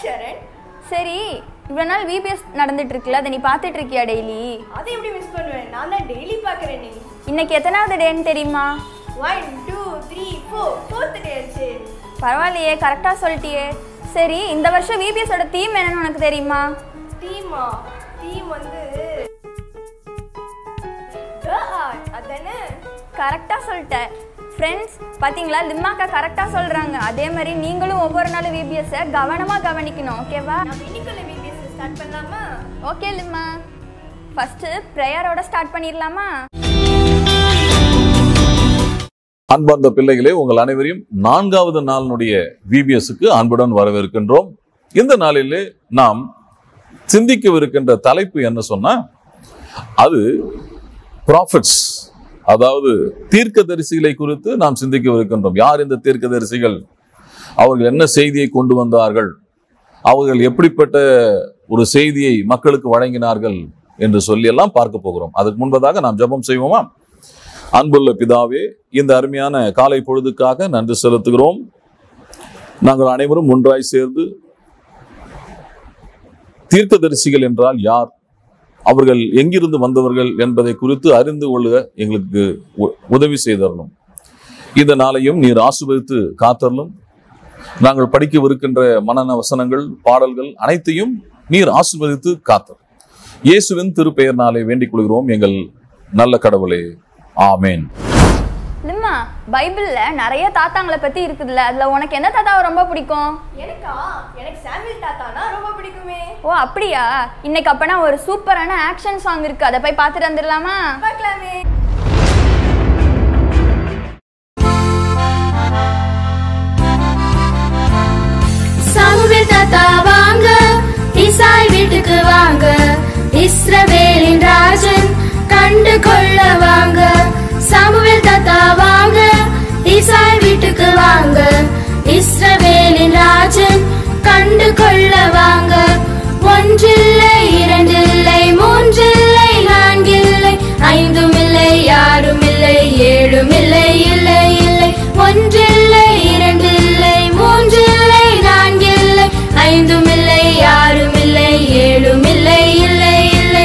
ஷரண் சரி இவ்வளோ நாள் விபிஎஸ் நடந்துட்டு இருக்குல்ல அதை நீ பார்த்துட்டு இருக்கியா டெய்லி அதை எப்படி மிஸ் பண்ணுவேன் நான் தான் டெய்லி பார்க்குறேன் நீ இன்னைக்கு எத்தனாவது டேன்னு தெரியுமா one two three four fourth day ஆச்சு பரவாயில்லையே கரெக்டாக சொல்லிட்டியே சரி இந்த வருஷம் விபிஎஸோட தீம் என்னன்னு உனக்கு தெரியுமா தீமா தீம் வந்து The art, அதானே கரெக்டாக சொல்லிட்டேன் ஃப்ரெண்ட்ஸ் பார்த்தீங்களா லிம்மாக்கா கரெக்டாக சொல்கிறாங்க அதே மாதிரி நீங்களும் ஒவ்வொரு நாளும் விபிஎஸ்ஸை கவனமாக கவனிக்கணும் ஓகேவா நம்ம இன்னைக்குள்ள வீடியோஸ் ஸ்டார்ட் பண்ணலாமா ஓகே லிம்மா ஃபஸ்ட்டு ப்ரேயரோட ஸ்டார்ட் பண்ணிடலாமா அன்பார்ந்த பிள்ளைகளே உங்கள் அனைவரையும் நான்காவது நாளினுடைய விபிஎஸ்க்கு அன்புடன் வரவேற்கின்றோம் இந்த நாளிலே நாம் சிந்திக்கவிருக்கின்ற தலைப்பு என்ன சொன்னா அது ப்ராஃபிட்ஸ் அதாவது தீர்க்கதரிசிகளை குறித்து நாம் சிந்திக்கவிருக்கின்றோம் யார் இந்த தீர்க்கதரிசிகள் அவர்கள் என்ன செய்தியை கொண்டு வந்தார்கள் அவர்கள் எப்படிப்பட்ட ஒரு செய்தியை மக்களுக்கு வழங்கினார்கள் என்று சொல்லி எல்லாம் பார்க்க போகிறோம் அதுக்கு முன்பதாக நாம் ஜெபம் செய்வோமா அன்புள்ள பிதாவே இந்த அருமையான காலை பொழுதுக்காக நன்றி செலுத்துகிறோம் நாங்கள் அனைவரும் ஒன்றாய் சேர்ந்து தீர்க்கதரிசிகள் என்றால் யார் அவர்கள் எங்கிருந்து வந்தவர்கள் என்பதை குறித்து அறிந்து கொள்ள எங்களுக்கு உ- உதவி செய்தரணும் இந்த நாளையும் நீர் ஆசுவதித்து காத்தரலும் நாங்கள் படிக்கவிருக்கின்ற மனன வசனங்கள் பாடல்கள் அனைத்தையும் நீர் ஆசுவதித்து காத்தர் இயேசுவின் திருப்பெயர்னாலே வேண்டிக் கொள்கிறோம் எங்கள் நல்ல கடவுளே ஆமேன் லிம்மா பைபிளில் நிறைய தாத்தாங்களை பற்றி இருக்குதுல்ல அதில் உனக்கு எந்த தாத்தாவை ரொம்ப பிடிக்கும் எனக்கா எனக்கு சாமுவேல் தாத்தானா ரொம்ப பிடிக்குமே ஓ அப்படியா இன்னைக்கு அப்பனா ஒரு சூப்பரான ஆக்ஷன் சாங் இருக்கு அதை போய் பார்த்துட்டு வந்துடலாமா பார்க்கலாமே சாமுவேல் தாத்தா வாங்க இசாய் வீட்டுக்கு வாங்க இஸ்ரவேலின் ராஜன் கண்டு கொள்ள வாங்க சாமுவேல் தாத்தா வாங்க இசாய் வீட்டுக்கு வாங்க இஸ்ரவேலின் ராஜன் கண்டு கொள்ள வாங்க ஒன்றில்லை இரண்டில்லை மூன்றில்லை நான்கில்லை ஐந்தும் இல்லை ஆறும் இல்லை ஏழும் இல்லை இல்லை இல்லை ஒன்றில்லை இரண்டில்லை மூன்றில்லை நான்கில்லை ஐந்தும் இல்லை ஆறும் இல்லை ஏழும் இல்லை இல்லை இல்லை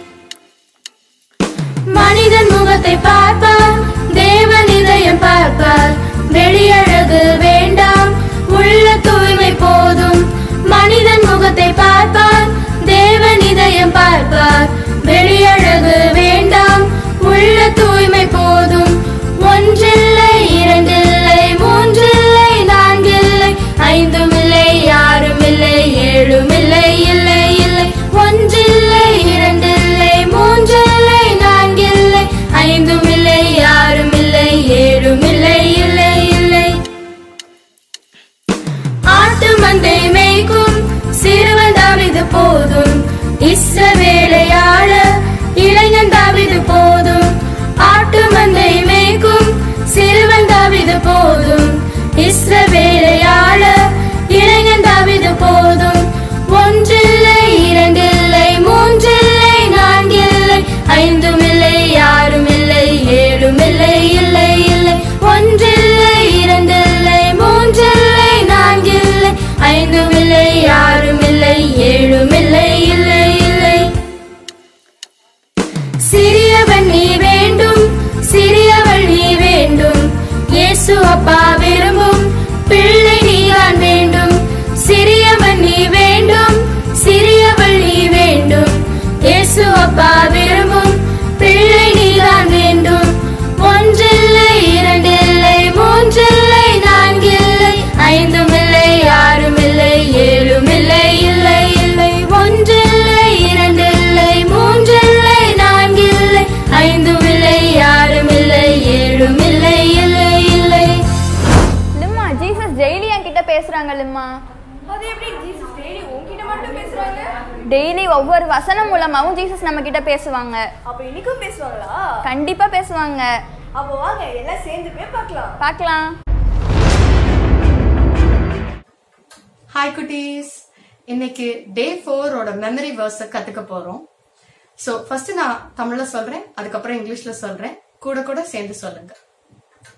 மனிதன் முகத்தை பார்ப்பார் தேவன் இதயம் பார்ப்பார் வெளியழகு வேண்டாம் உள்ள தூய்மை போதும் மனிதன் முகத்தை பார்ப்பார் தேவன் இதயம் பார்ப்பார் வெளியழகு வேண்டாம் உள்ள தூய்மை போதும் ஒன்றில்லை இரண்டில்லை மூன்றில்லை நான்கில்லை ஐந்தும் இல்லை ஆறும் இல்லை ஏழும் இல்லை இல்லை இல்லை ஒன்றில்லை இரண்டில்லை மூன்றில்லை நான்கில்லை ஐந்தும் இல்லை ஆறும் இல்லை ஏழும் இல்லை இல்லை இல்லை ஆட்டு மந்தை மேய்க்கும் சிறுவன் தாவிது போதும் இஸ்ரவேலை ஆள இளைஞன் தாவிது போதும் ஆட்டு மந்தை மேய்க்கும் சிறுவன் தாவிது போதும் இஸ்ரவேலை ஆள இளைஞன் தாவிது போதும் ஒன்றில்லை இரண்டில்லை மூன்றில்லை நான்கில்லை ஐந்தும் இல்லை ஆறும் இல்லை ஏழும் இல்லை இல்லை இல்லை ஒன்றில்லை இரண்டில்லை மூன்றில்லை நான்கில்லை ஐந்தும் இல்லை ஆறும் இல்லை ஏழும் இல்லை இல்லை இல்லை சிறியவன் நீ வேண்டும் சிறியவள் நீ வேண்டும் இயேசு அப்பா விரும்பும் பிள்ளை நீதான் வேண்டும் சிறியவன் நீ வேண்டும் சிறியவள் நீ வேண்டும் இயேசு அப்பா விரும்பும் பிள்ளை நீதான் வேண்டும் ஒன்றில்லை இரண்டில்லை மூன்றில்லை நான்கில்லை ஐந்தும் இல்லை ஆறும் இல்லை ஏழும் இல்லை இல்லை இல்லை ஒன்றில்லை இரண்டில்லை மூன்றில்லை நான்கில்லை ஐந்தும் இல்லை ஆறும் இல்லை ஏழும் இல்லை இல்லை இல்லை லிம்மா ஜீசஸ் டெய்லி என்கிட்ட பேசுறாங்க லிம்மா அது எப்படி ஜீசஸ் டெய்லி உன்கிட்ட மட்டும் பேசுறாங்க டெய்லி ஒவ்வொரு வசனம் மூலமாவும் ஜீசஸ் நம்ம கிட்ட பேசுவாங்க அப்ப இன்னைக்கும் பேசுவாங்களா கண்டிப்பா பேசுவாங்க அப்போ வாங்க எல்லாம் சேர்ந்து போய் பார்க்கலாம் பார்க்கலாம் ஹாய் குட்டீஸ் இன்னைக்கு டே ஃபோரோட மெமரி வேர்ஸை கத்துக்க போறோம் ஸோ ஃபர்ஸ்ட் நான் தமிழ்ல சொல்றேன் அதுக்கப்புறம் இங்கிலீஷ்ல சொல்றேன் கூட கூட சேர்ந்து சொல்லுங்க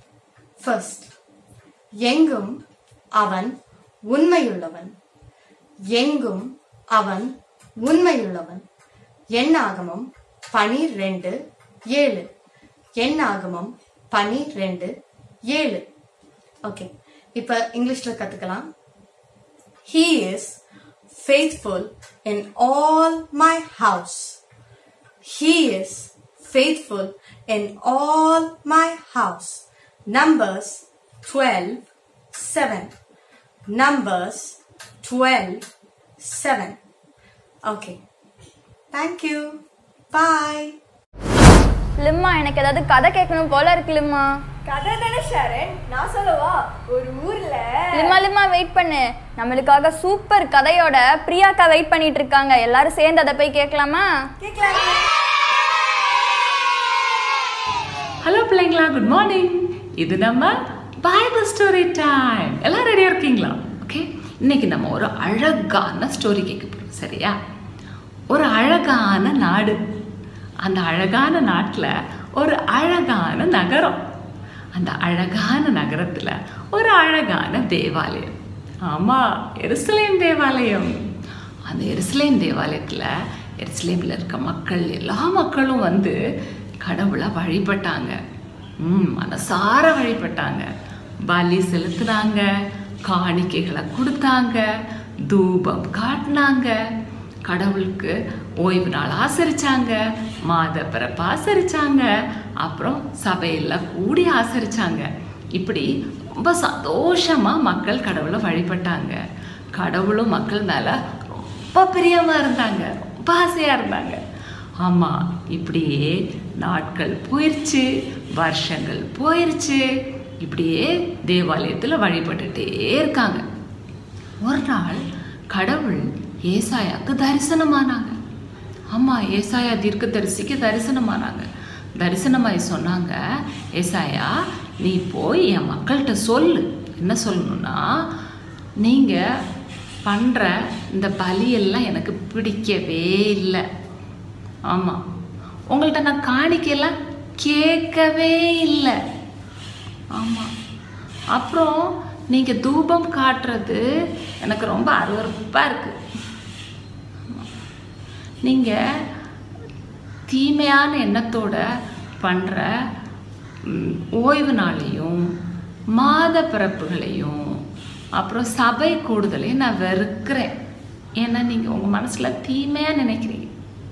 ஃபர்ஸ்ட் எங்கும் அவன் உண்மையுள்ளவன் எங்கும் அவன் உண்மையுள்ளவன் எண்ணாகமம் பனிரெண்டு ஏழு எண்ணாகமம் பனிரெண்டு ஏழு ஓகே இப்ப இங்கிலீஷ்ல கத்துக்கலாம் He is faithful in all my house. He is faithful in all my house. Numbers 12 7. Numbers 12 7. Okay. Thank you. Bye. லிம்மா எனக்கு ஏதாவது கதை கேட்கணும் போல இருக்கு லிம்மா கதை தானே ஷரண் நான் சொல்லவா ஒரு ஊர்ல லிம்மா லிம்மா வெயிட் பண்ணு நம்மளுக்காக சூப்பர் கதையோட பிரியாக்கா வெயிட் பண்ணிட்டு இருக்காங்க எல்லாரும் சேர்ந்து அதை போய் கேட்கலாமா கேட்கலாம் ஹலோ பிள்ளைங்களா குட் மார்னிங் இது நம்ம பைபிள் ஸ்டோரி டைம் எல்லாம் ரெடியாக இருக்கீங்களா ஓகே இன்னைக்கு நம்ம ஒரு அழகான ஸ்டோரி கேட்க போகிறோம் சரியா ஒரு அழகான நாடு அந்த அழகான நாட்டில் ஒரு அழகான நகரம் அந்த அழகான நகரத்தில் ஒரு அழகான தேவாலயம் ஆமாம் எருசலேம் தேவாலயம் அந்த எருசலேம் தேவாலயத்தில் எருசலேமில் இருக்க மக்கள் எல்லா மக்களும் வந்து கடவுளை வழிபட்டாங்க ம் மனசார வழிபட்டாங்க பலி செலுத்துனாங்க காணிக்கைகளை கொடுத்தாங்க தூபம் காட்டினாங்க கடவுளுக்கு ஓய்வு நாள் ஆசரிச்சாங்க மாத பிறப்பு ஆசரிச்சாங்க அப்புறம் சபையில் கூடி ஆசரிச்சாங்க இப்படி ரொம்ப சந்தோஷமா மக்கள் கடவுளை வழிபட்டாங்க கடவுளும் மக்கள் மேல ரொம்ப பிரியமா இருந்தாங்க ரொம்ப ஆசையா இருந்தாங்க ஆமா இப்படியே நாட்கள் போயிருச்சு வருஷங்கள் போயிருச்சு இப்படியே தேவாலயத்துல வழிபட்டுட்டே இருக்காங்க ஒரு நாள் கடவுள் ஏசாயாக்கு தரிசனமானாங்க ஆமா ஏசாயா தீர்க்கதரிசிக்கு தரிசனமானாங்க தரிசனமாய் சொன்னாங்க ஏசாயா நீ போய் என் மக்கள்கிட்ட சொல்லு என்ன சொல்லணும்னா நீங்க பண்ற இந்த பலியெல்லாம் எனக்கு பிடிக்கவே இல்லை ஆமா உங்கள்கிட்ட நான் காணிக்கையெல்லாம் கேட்கவே இல்லை ஆமா அப்புறம் நீங்க தூபம் காட்டுறது எனக்கு ரொம்ப அருவருப்பா இருக்கு ஆமா. நீங்க தீமையான எண்ணத்தோட பண்ற ம், ஓய்வு நாளையும் மாத பிறப்புகளையும் அப்புறம் சபை கூடுதலையும் நான் வெறுக்கிறேன் ஏன்னா நீங்க உங்க மனசுல தீமையா நினைக்கிறீங்க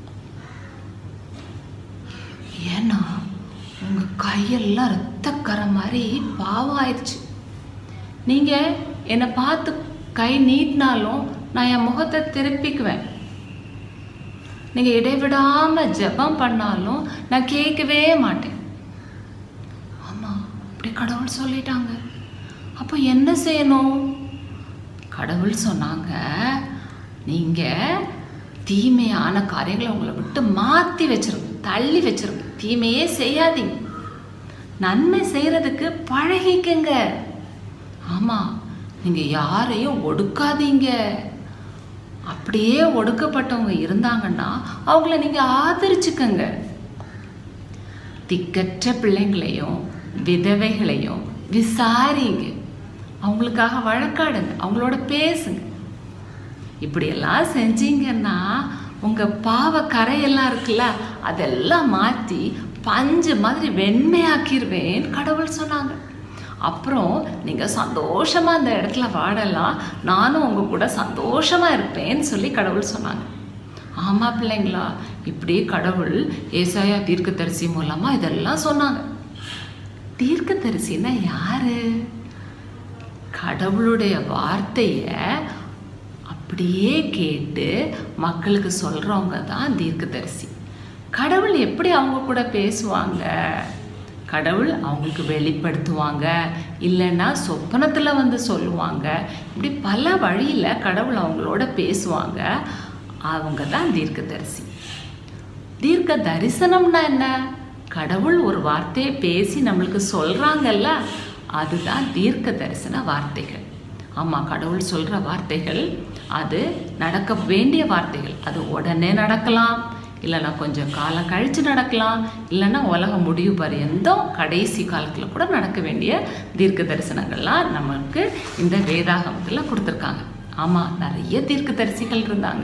ஏன்னா உங்க கையெல்லாம் ரத்தக்கரை மாதிரி பாவம் ஆயிடுச்சு நீங்க என்னை பார்த்து கை நீட்டினாலும் நான் என் முகத்தை திருப்பிக்குவேன் நீங்க இடைவிடாம ஜெபம் பண்ணாலும் நான் கேட்கவே மாட்டேன் ஆமா அப்படி கடவுள் சொல்லிட்டாங்க அப்போ என்ன செய்யணும் கடவுள் சொன்னாங்க நீங்க தீமையான காரியங்களை உங்களை விட்டு மாத்தி வச்சிருங்க தள்ளி வச்சிருங்க தீமையே செய்யாதீங்க நன்மை செய்யறதுக்கு பழகிக்கங்க ஆமா நீங்க யாரையும் ஒடுக்காதீங்க அப்படியே ஒடுக்கப்பட்டவங்க இருந்தாங்கன்னா அவங்கள நீங்க ஆதரிச்சுக்கங்க திக்கற்ற பிள்ளைங்களையும் விதவைகளையும் விசாரிங்க அவங்களுக்காக வழக்காடுங்க அவங்களோட பேசுங்க இப்படியெல்லாம் செஞ்சீங்கன்னா உங்க பாவ கரையெல்லாம் இருக்குல்ல அதெல்லாம் மாத்தி பஞ்சு மாதிரி வெண்மையாக்கிருவேன் கடவுள் சொன்னாங்க அப்புறம் நீங்க சந்தோஷமா அந்த இடத்துல வாடலாம் நானும் உங்க கூட சந்தோஷமா இருப்பேன்னு சொல்லி கடவுள் சொன்னாங்க ஆமா பிள்ளைங்களா இப்படி கடவுள் ஏசாயா தீர்க்கதரிசி மூலமா இதெல்லாம் சொன்னாங்க தீர்க்கதரிசின்னா யாரு கடவுளுடைய வார்த்தைய அப்படியே கேட்டு மக்களுக்கு சொல்றவங்க தான் தீர்க்கதரிசி கடவுள் எப்படி அவங்க கூட பேசுவாங்க கடவுள் அவங்களுக்கு வெளிப்படுத்துவாங்க இல்லைன்னா சொப்பனத்தில் வந்து சொல்லுவாங்க இப்படி பல வழியில் கடவுள் அவங்களோட பேசுவாங்க அவங்க தான் தீர்க்கதரிசி தீர்க்க தரிசனம்னா என்ன கடவுள் ஒரு வார்த்தையை பேசி நம்மளுக்கு சொல்றாங்கல்ல அதுதான் தீர்க்க தரிசன வார்த்தைகள் ஆமாம் கடவுள் சொல்ற வார்த்தைகள் அது நடக்க வேண்டிய வார்த்தைகள் அது உடனே நடக்கலாம் இல்லைன்னா கொஞ்சம் காலம் கழிச்சு நடக்கலாம் இல்லைன்னா உலகம் முடிவு பரியந்தம் கடைசி காலத்தில் கூட நடக்க வேண்டிய தீர்க்க தரிசனங்கள்லாம் நமக்கு இந்த வேதாகமத்தில் கொடுத்துருக்காங்க ஆமா நிறைய தீர்க்கதரிசிகள் இருந்தாங்க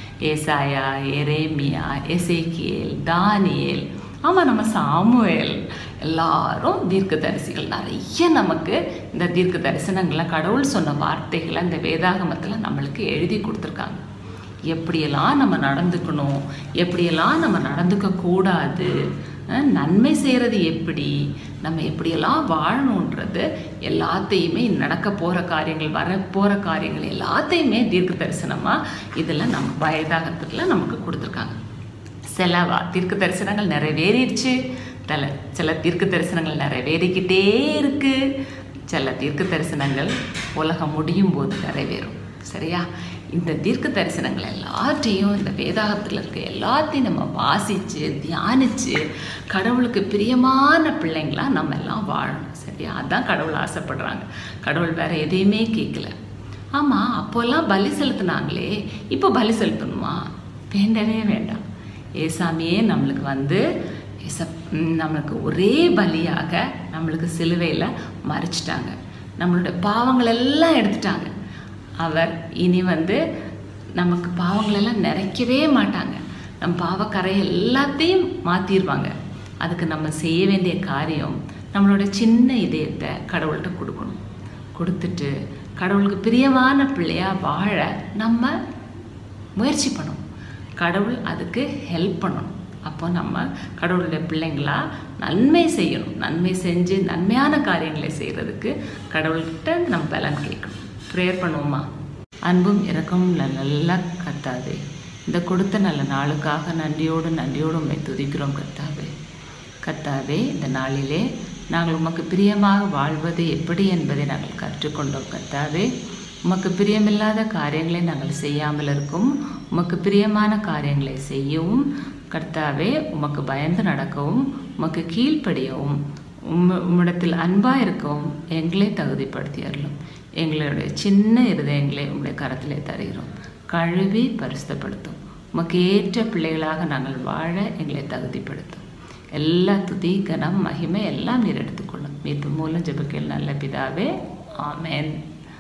ஏசாயா எரேமியா எசேக்கியேல் தானியேல் ஆமா நம்ம சாமுவேல் எல்லாரும் தீர்க்கதரிசிகள் நிறைய நமக்கு இந்த தீர்க்க தரிசனங்களை கடவுள் சொன்ன வார்த்தைகளை இந்த வேதாகமத்துல நம்மளுக்கு எழுதி கொடுத்துருக்காங்க எப்படியெல்லாம் நம்ம நடந்துக்கணும் எப்படியெல்லாம் நம்ம நடந்துக்க கூடாது அஹ் நன்மை செய்கிறது எப்படி நம்ம எப்படியெல்லாம் வாழணுன்றது எல்லாத்தையுமே நடக்க போகிற காரியங்கள் வர போகிற காரியங்கள் எல்லாத்தையுமே தீர்க்க தரிசனமாக இதில் நம்ம வயதாகத்தில் நமக்கு கொடுத்துருக்காங்க சில வா தீர்க்க தரிசனங்கள் நிறைவேறிடுச்சு தல சில தீர்க்க தரிசனங்கள் நிறைவேறிக்கிட்டே இருக்கு சில தீர்க்க தரிசனங்கள் உலகம் முடியும் போது நிறைவேறும் சரியா இந்த தீர்க்க தரிசனங்கள் எல்லாத்தையும் இந்த வேதாகத்தில் இருக்க எல்லாத்தையும் நம்ம வாசித்து தியானித்து கடவுளுக்கு பிரியமான பிள்ளைங்களா நம்ம எல்லாம் வாழணும் சரியா அதான் கடவுள் ஆசைப்படுறாங்க கடவுள் வேற எதையுமே கேட்கல ஆமாம் அப்போல்லாம் பலி செலுத்துனாங்களே இப்போ பலி செலுத்தணுமா வேண்டவே வேண்டாம் ஏசாமியே நம்மளுக்கு வந்து ஏசப் ம், நம்மளுக்கு ஒரே பலியாக நம்மளுக்கு சிலுவையில் மறைச்சிட்டாங்க நம்மளோட பாவங்கள் எல்லாம் எடுத்துட்டாங்க அவர் இனி வந்து நமக்கு பாவங்களெல்லாம் நிறைக்கவே மாட்டாங்க நம் பாவக்கரை எல்லாத்தையும் மாற்றிடுவாங்க அதுக்கு நம்ம செய்ய வேண்டிய காரியம் நம்மளோட சின்ன இதயத்தை கடவுள்கிட்ட கொடுக்கணும் கொடுத்துட்டு கடவுளுக்கு பிரியமான பிள்ளையா வாழ நம்ம முயற்சி பண்ணணும் கடவுள் அதுக்கு ஹெல்ப் பண்ணணும் அப்போ நம்ம கடவுளுடைய பிள்ளைங்களா நன்மை செய்யணும் நன்மை செஞ்சு நன்மையான காரியங்களை செய்கிறதுக்கு கடவுள்கிட்ட நம்ம பலன் கேட்கணும் ப்ரேயர் பண்ணுவோமா அன்பும் இறக்கமும் நல்ல கத்தாதே இந்த கொடுத்த நல்ல நாளுக்காக நன்றியோடு நன்றியோடு உண்மை துதிக்கிறோம் கத்தாவே கர்த்தாவே இந்த நாளிலே நாங்கள் உமக்கு பிரியமாக வாழ்வது எப்படி என்பதை நாங்கள் கற்றுக்கொண்டோம் கர்த்தாவே உமக்கு பிரியமில்லாத காரியங்களை நாங்கள் செய்யாமல் இருக்கும் உமக்கு பிரியமான காரியங்களை செய்யவும் கர்த்தாவே உமக்கு பயந்து நடக்கவும் உமக்கு கீழ்ப்படியவும் உம் உம்மிடத்தில் அன்பாக இருக்கவும் எங்களை தகுதிப்படுத்தி அருளும் எங்களுடைய சின்ன இருதயங்களை உங்களுடைய கரத்திலே தருகிறோம் கழுவி பரிசுத்தப்படுத்தும் உமக்கு ஏற்ற பிள்ளைகளாக நாங்கள் வாழ எங்களை தகுதிப்படுத்தும் எல்லா துதி கனம் மகிமை எல்லாம் நீர் எடுத்துக்கொள்ளும் மீட்பு மூலம் ஜெபக்கேள் நல்ல பிதாவே ஆமென்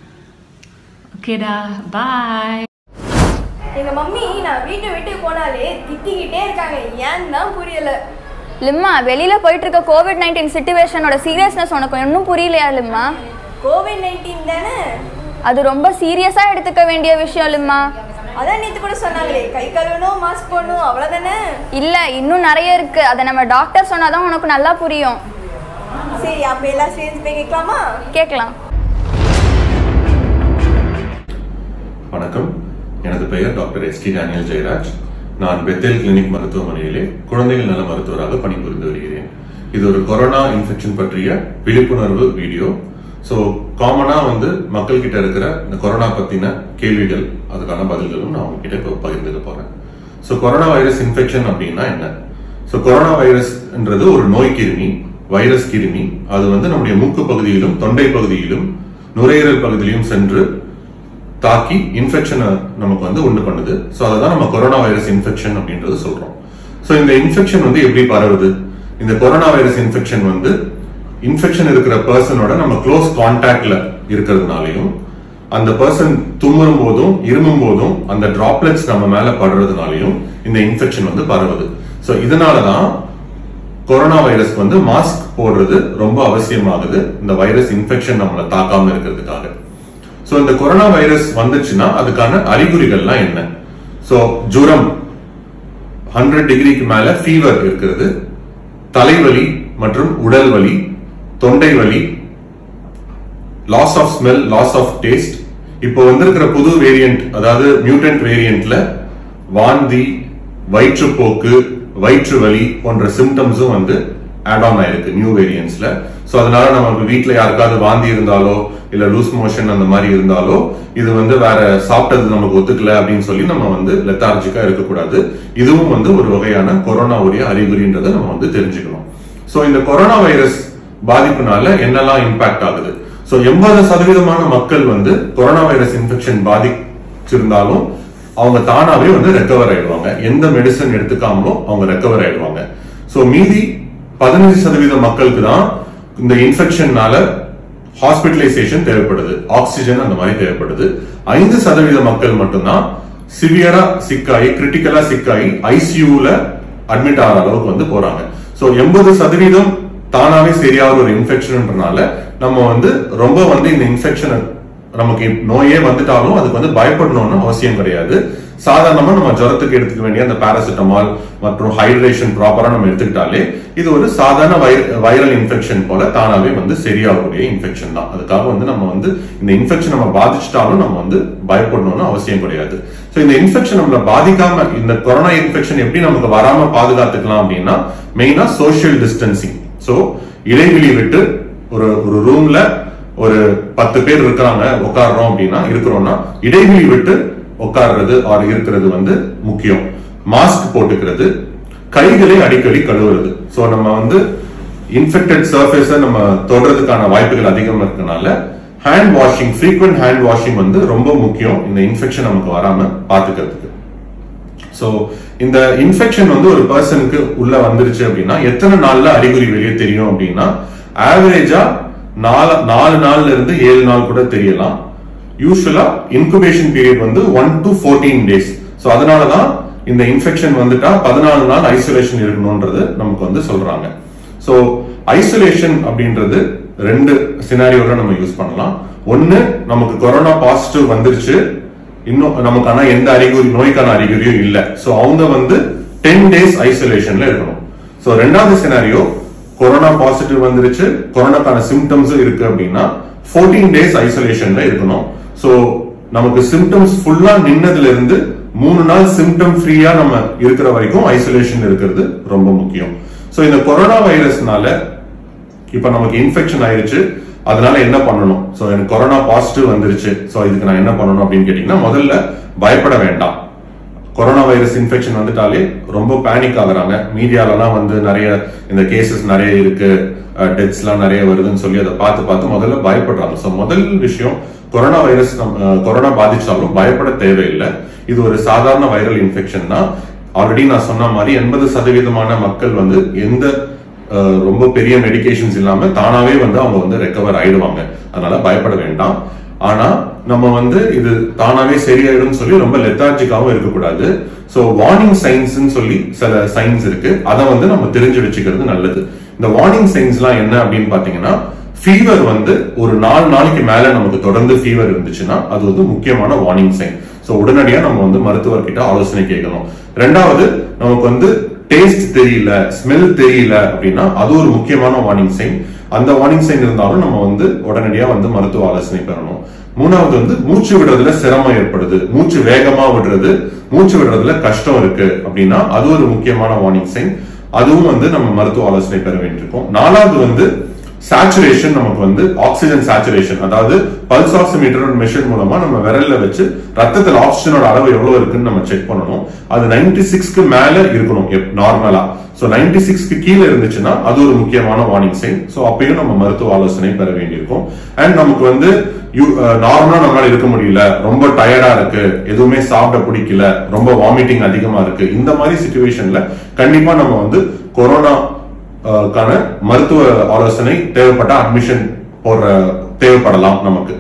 ஓகேடா பாய் எங்க மம்மி நான் வீட்டை விட்டு போனாலே திட்டிக்கிட்டே இருக்காங்க ஏன்னு தான் புரியல லிம்மா வெளியில போயிட்டு இருக்க கோவிட் நைன்டீன் சுச்சுவேஷனோட சீரியஸ்னஸ் உனக்கு இன்னும் புரியலையா லிம்மா கோவிட் நைன்டீன் தானே அது ரொம்ப சீரியஸா எடுத்துக்க வேண்டிய விஷயம் லிம்மா அதான் நேத்து கூட சொன்னாங்களே கை கழுவணும் மாஸ்க் போடணும் அவ்வளவுதானே இல்ல இன்னும் நிறைய இருக்கு அதை நம்ம டாக்டர் சொன்னாதான் உனக்கு நல்லா புரியும் சரி அப்ப எல்லாம் சேர்ந்து போய் கேட்கலாமா கேட்கலாம் வணக்கம் எனது பெயர் doctor S D Daniel Jayaraj நான் பெத்தேல் கிளினிக் மருத்துவமனையிலே குழந்தைகள் நல மருத்துவராக பணிபுரிந்து வருகிறேன் இது ஒரு கொரோனா இன்ஃபெக்ஷன் பற்றிய விழிப்புணர்வு வீடியோ ஸோ காமனா வந்து மக்கள் கிட்ட இருக்கிற இந்த கொரோனா பத்தின கேள்விகள் அதுக்கான பதில்களும் நான் உங்ககிட்ட இப்போ பகிர்ந்துக்க போறேன் ஸோ கொரோனா வைரஸ் இன்ஃபெக்ஷன் அப்படின்னா என்ன ஸோ கொரோனா வைரஸ்ன்றது ஒரு நோய் கிருமி வைரஸ் கிருமி அது வந்து நம்முடைய மூக்கு பகுதியிலும் தொண்டை பகுதியிலும் நுரையீரல் பகுதியிலும் சென்று தாக்கி இன்ஃபெக்ஷனை நமக்கு வந்து உண்டு பண்ணுது ஸோ அதை தான் நம்ம கொரோனா வைரஸ் இன்ஃபெக்ஷன் அப்படின்றது சொல்றோம் ஸோ இந்த இன்ஃபெக்ஷன் வந்து எப்படி பரவுது இந்த கொரோனா வைரஸ் இன்ஃபெக்ஷன் வந்து இன்ஃபெக்ஷன் இருக்கிற பர்சனோட நம்ம க்ளோஸ் கான்டாக்ட்ல இருக்கிறதுனாலையும் அந்த பர்சன் தும்முறும் போதும் இருமும் போதும் அந்த டிராப்லெட்ஸ் நம்ம மேல படுறதுனாலையும் இந்த இன்ஃபெக்ஷன் வந்து பரவுது ஸோ இதனாலதான் கொரோனா வைரஸ்க்கு வந்து மாஸ்க் போடுறது ரொம்ப அவசியமாகுது இந்த வைரஸ் இன்ஃபெக்ஷன் நம்மளை தாக்காம இருக்கிறதுக்காக சோ இந்த கொரோனா வைரஸ் வந்துச்சுன்னா அதுக்கான அறிகுறிகள்லாம் என்ன சோ ஜுரம் ஹண்ட்ரட் டிகிரிக்கு மேல ஃபீவர் இருக்கிறது தலைவலி மற்றும் உடல் வலி தொண்டை வலி loss of smell loss of taste இப்போ வந்திருக்கிற புது வேரியன்ட் அதாவது மியூட்டன்ட் வேரியன்ட்ல வாந்தி வயிற்றுப்போக்கு வயிற்று வலி போன்ற சிம்டம்ஸும் வந்து ஆட் ஆன் ஆயிருக்கு நியூ வேரியன்ட்ஸ்ல சோ அதனால நம்ம வீட்ல யாருக்காவது வாந்தி இருந்தாலோ இல்ல லூஸ் மோஷன் அந்த மாதிரி இருந்தாலோ இது வந்து வேற சாப்பிட்டது நமக்கு ஒத்துக்கல அப்படின்னு சொல்லி நம்ம வந்து லெத்தார்ஜிக்கா இருக்கக்கூடாது இதுவும் வந்து ஒரு வகையான கொரோனாவுடைய அறிகுறின்றதை நம்ம வந்து தெரிஞ்சுக்கணும் சோ இந்த கொரோனா வைரஸ் பாதிப்புனால என்னெல்லாம் இம்பாக்ட் ஆகுது சோ எண்பது சதவீதமான மக்கள் வந்து கொரோனா வைரஸ் இன்ஃபெக்ஷன் பாதிச்சிருந்தாலும் அவங்க தானாவே வந்து ரெக்கவர் ஆயிடுவாங்க எந்த மெடிசன் எடுத்துக்காமலும் அவங்க ரெக்கவர் ஆயிடுவாங்க சோ மீதி பதினஞ்சு சதவீத மக்களுக்கு தான் இந்த இன்ஃபெக்ஷன்னால ஹாஸ்பிட்டலைசேஷன் தேவைப்படுது ஆக்சிஜன் அந்த மாதிரி தேவைப்படுது ஐந்து சதவீத மக்கள் மட்டும்தான் சிவியரா சிக்காயி கிரிட்டிக்கலா சிக்காயி ஐசியூல அட்மிட் ஆகிற அளவுக்கு வந்து போறாங்க சோ எண்பது சதவீதம் தானாவே சரியாகிற ஒரு இன்ஃபெக்ஷன்ன்றனால நம்ம வந்து ரொம்ப வந்து இந்த இன்ஃபெக்ஷனை நமக்கு நோயே வந்துட்டாலும் அதுக்கு வந்து பயப்படணும்னு அவசியம் கிடையாது சாதாரணமா நம்ம ஜுரத்துக்கு எடுத்துக்க வேண்டிய அந்த பாராசிட்டமால் மற்றும் ஹைட்ரேஷன் ப்ராப்பரா நம்ம எடுத்துக்கிட்டாலே இது ஒரு சாதாரண வைரல் இன்ஃபெக்ஷன் போல தானாவே வந்து சரியாகக்கூடிய இன்ஃபெக்ஷன் தான் அதுக்காக வந்து நம்ம வந்து இந்த இன்ஃபெக்ஷன் நம்ம பாதிச்சிட்டாலும் நம்ம வந்து பயப்படணும்னு அவசியம் கிடையாது சோ இந்த இன்ஃபெக்ஷன் நம்மள பாதிக்காம இந்த கொரோனா இன்ஃபெக்ஷன் எப்படி நமக்கு வராம பாதுகாத்துக்கலாம் அப்படின்னா மெயினா சோஷியல் டிஸ்டன்சிங் சோ இடைவெளி விட்டு ஒரு ஒரு ரூம்ல ஒரு பத்து பேர் இருக்கிறாங்க உட்காடுறோம் அப்படின்னா இருக்கிறோம்னா இடைவெளி விட்டு உட்கார்றது ஆர் இருக்கிறது வந்து முக்கியம் மாஸ்க் போட்டுக்கிறது கைகளை அடிக்கடி கழுவுறது சோ நம்ம வந்து இன்ஃபெக்டட் சர்ஃபேஸ நம்ம தொடுறதுக்கான வாய்ப்புகள் அதிகம் இருக்கனால hand washing frequent hand washing வந்து ரொம்ப முக்கியம் இந்த இன்ஃபெக்ஷன் நமக்கு வராம பாத்துக்கிறதுக்கு சோ இந்த இன்ஃபெக்ஷன் வந்து ஒரு பர்சனுக்கு உள்ள வந்துருச்சு அப்படின்னா எத்தனை நாள்ல அறிகுறி வெளியே தெரியும் அப்படின்னா ஆவரேஜா நாலு நாலு நாள்ல இருந்து ஏழு நாள் கூட தெரியலாம் யூஸ்வலா இன்குபேஷன் பீரியட் வந்து one to fourteen days so அதனாலதான் இந்த இன்ஃபெக்ஷன் வந்துட்டா பதினாலு நாள் ஐசோலேஷன் இருக்கணும்ன்றது நமக்கு வந்து சொல்றாங்க ஸோ ஐசோலேஷன் அப்படின்றது ரெண்டு சினாரியோல நம்ம யூஸ் பண்ணலாம் ஒன்னு நமக்கு கொரோனா பாசிட்டிவ் வந்துருச்சு இன்னும் நமக்கு ஆனா எந்த அறிகுறி நோய்க்கான அறிகுறியும் இல்ல சோ அவங்க வந்து டென் டேஸ் ஐசோலேஷன்ல இருக்கணும் சோ ரெண்டாவது சினாரியோ கொரோனா பாசிட்டிவ் வந்துருச்சு கொரோனாக்கான சிம்டம்ஸும் இருக்கு அப்படின்னா ஃபோர்டீன் டேஸ் ஐசோலேஷன்ல இருக்கணும் சோ நமக்கு சிம்டம்ஸ் ஃபுல்லா நின்னதுல இருந்து மூணு நாள் சிம்டம் ஃப்ரீயா நம்ம இருக்கிற வரைக்கும் ஐசோலேஷன் இருக்கிறது ரொம்ப முக்கியம் சோ இந்த கொரோனா வைரஸ்னால இப்ப நமக்கு இன்ஃபெக்ஷன் ஆயிருச்சு அதனால என்ன பண்ணணும் சோ எனக்கு கொரோனா பாசிட்டிவ் வந்துருச்சு சோ இதுக்கு நான் என்ன பண்ணணும் அப்படின்னு கேட்டீங்கன்னா முதல்ல பயப்பட வேண்டாம் கொரோனா வைரஸ் இன்ஃபெக்ஷன் வந்துட்டாலே ரொம்ப பேனிக் ஆகுறாங்க மீடியாலலாம் வந்து நிறைய இந்த கேசஸ் நிறைய இருக்கு டெத்ஸ் எல்லாம் நிறைய வருதுன்னு சொல்லி அதை பார்த்து பார்த்து முதல்ல பயப்படுறாங்க சோ முதல் விஷயம் கொரோனா வைரஸ் கொரோனா பாதிச்சாலும் பயப்பட தேவையில்லை இது ஒரு சாதாரண வைரல் இன்ஃபெக்ஷன் தான் ஆல்ரெடி நான் சொன்ன மாதிரி எண்பது சதவீதமான மக்கள் வந்து எந்த அஹ், ரொம்ப பெரிய மெடிகேஷன்ஸ் இல்லாம தானாவே வந்து அவங்க வந்து ரெக்கவர் ஆயிடுவாங்க அதனால பயப்பட வேண்டாம் ஆனா நம்ம வந்து இது தானாவே சரியாயிடும் சொல்லி ரொம்ப லெத்தார்ஜிக்காவும் இருக்கக்கூடாது சோ வார்னிங் சைன்ஸ்னு சொல்லி சில சைன்ஸ் இருக்கு அதை வந்து நம்ம தெரிஞ்சு வச்சுக்கிறது நல்லது இந்த வார்னிங் சைன்ஸ்லாம் என்ன அப்படின்னு பாத்தீங்கன்னா ஃபீவர் வந்து ஒரு நாலு நாளைக்கு மேல நமக்கு தொடர்ந்து ஃபீவர் இருந்துச்சுன்னா அது வந்து முக்கியமான வார்னிங் சைன் சோ உடனடியா நம்ம வந்து மருத்துவர்கிட்ட ஆலோசனை கேட்கணும் ரெண்டாவது நமக்கு வந்து டேஸ்ட் தெரியல ஸ்மெல் தெரியல அப்படின்னா அது ஒரு முக்கியமான வார்னிங் சைன் அந்த வார்னிங் சைன் இருந்தாலும் நம்ம வந்து உடனடியா வந்து மருத்துவ ஆலோசனை பெறணும் மூணாவது வந்து மூச்சு விடுறதுல சிரமம் ஏற்படுது மூச்சு வேகமா விடுறது மூச்சு விடுறதுல கஷ்டம் இருக்கு அப்படின்னா அது ஒரு முக்கியமான வார்னிங் சைன் அதுவும் வந்து நம்ம மருத்துவ ஆலோசனை பெற வேண்டியிருக்கும் நாலாவது வந்து சேச்சுரேஷன் நமக்கு வந்து ஆக்சிஜன் சேச்சுரேஷன் அதாவது பல்ஸ் ஆக்சிமீட்டர் மெஷின் மூலமா நம்ம விரல்ல வச்சு ரத்தத்துல ஆக்சிஜனோட அளவு எவ்வளவு இருக்குன்னு நம்ம செக் பண்ணணும் அது 96 சிக்ஸ்க்கு மேல இருக்கணும் நார்மலா சோ 96 சிக்ஸ்க்கு கீழே இருந்துச்சுன்னா அது ஒரு முக்கியமான வார்னிங் சைன் சோ அப்பயும் நம்ம மருத்துவ ஆலோசனை பெற வேண்டியிருக்கும் அண்ட் நமக்கு வந்து நார்மலா நம்மளால இருக்க முடியல ரொம்ப டயர்டா இருக்கு எதுவுமே சாப்பிட பிடிக்கல ரொம்ப வாமிட்டிங் அதிகமா இருக்கு இந்த மாதிரி சுச்சுவேஷன்ல கண்டிப்பா நம்ம வந்து கொரோனா அஹ், கான மருத்துவ ஆலோசனை தேவைப்பட்ட அட்மிஷன் போடுற தேவைப்படலாம் நமக்கு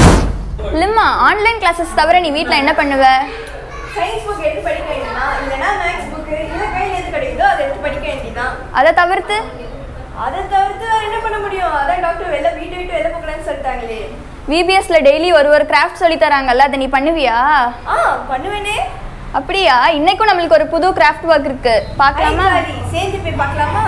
லிம்மா ஆன்லைன் கிளாஸஸ் தவிர நீ வீட்டில் என்ன பண்ணுவ சயின்ஸ் புக் எடுத்து படிக்க வேண்டியதான் இல்லைன்னா மேக்ஸ் புக்கு இல்லை கையில் எது கிடைக்குதோ அதை எடுத்து படிக்க வேண்டியதான் அதை தவிர்த்து அதை தவிர்த்து வேற என்ன பண்ண முடியும் அதான் டாக்டர் வெளில வீட்டு விட்டு வெளில போகலான்னு சொல்லிட்டாங்களே விபிஎஸ்ல டெய்லி ஒரு ஒரு கிராஃப்ட் சொல்லி தராங்கல்ல அதை நீ பண்ணுவியா ஆ பண்ணுவேனே அப்படியா இன்னைக்கும் நம்மளுக்கு ஒரு புது கிராஃப்ட் ஒர்க் இருக்கு பார்க்கலாமா சரி சேர்ந்து போய் பார்க்கலாமா